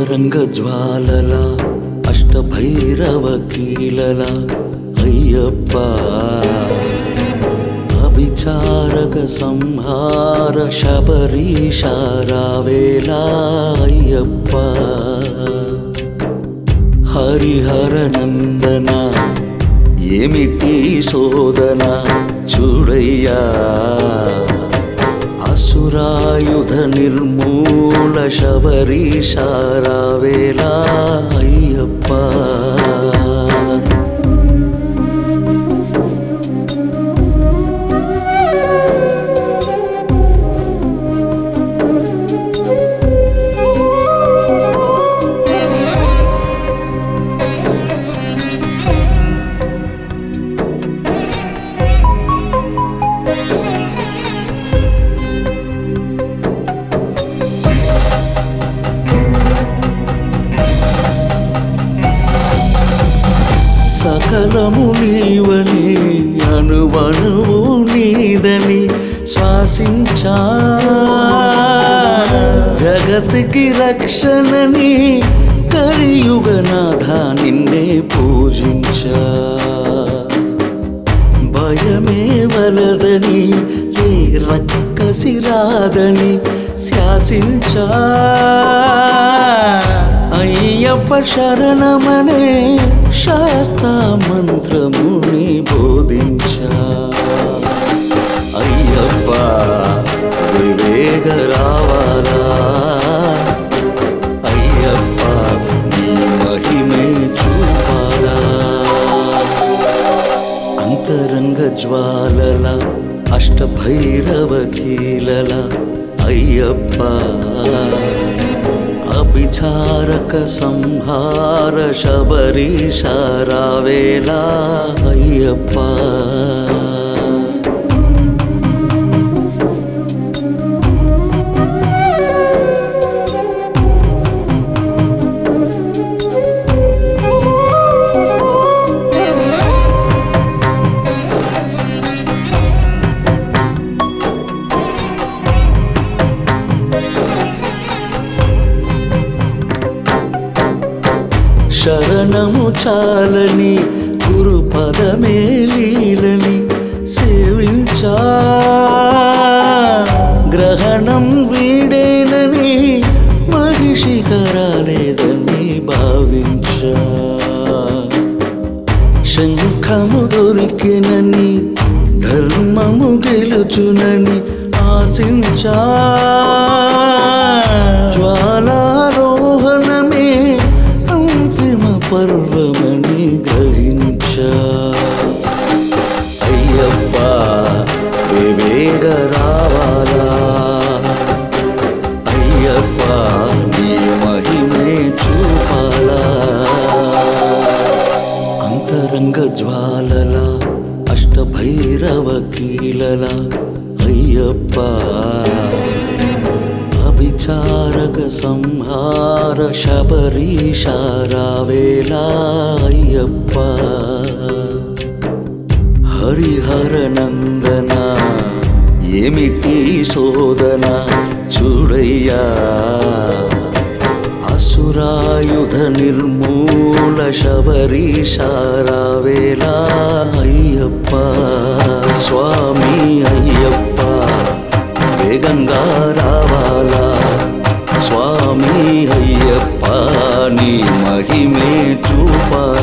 అంతరంగ జ్వాలల అష్టభైరవ కీలల అయ్యప్ప అభిచారక సంహార శబరీషారావేలా అయ్యప్ప హరిహర నందన ఏమిటి శోధన చూడయ్యా అసురాయుధ నిర్మూల శబరీషారావేలా అయ్యప్ప సకలము నీవని అనువణువు నీదని శ్వాసించా జగత్కి రక్షణని కలియుగనాథ నిన్నే పూజించా భయమే వలదని ఏ రక్కసిరాదని శాసించా అయ్యప్ప శరణమనే శాస్త మంత్రముని బోధించా అయ్యప్ప వివేక రావాలా అయ్యప్ప నీ మహిమే చూపాలా అంతరంగ జ్వాలల అష్టభైరవ కీలల అయ్యప్ప అభిచారక సంహార శబరీషారావేలా అయ్యప్ప శరణము చాలని గురు పదమే లీలని సేవించా గ్రహణం వీడేనని మహిషి కరాలేదని భావించా శంఖము దొరికినని ధర్మము గెలుచునని ఆశించా జ్వాలారోహణమే అంతిమ పర్వమని గ్రహించా అయ్యప్ప వివేక రావాలా అయ్యప్ప నీ మహిమే చూపాలా అంతరంగ జ్వాలల అష్టభైరవ కీలల అయ్యప్ప అభిచారక సంహార శబరీషారావేలా అయ్యప్ప హరిహర నందన ఏమిటి శోధన చూడయ్యా అసురాయుధ నిర్మూల శబరీషారావేలా అయ్యప్ప స్వామి అయ్యప్ప వేగంగా రావాలా స్వామి అయ్యప్ప నీ మహిమే చూపాలా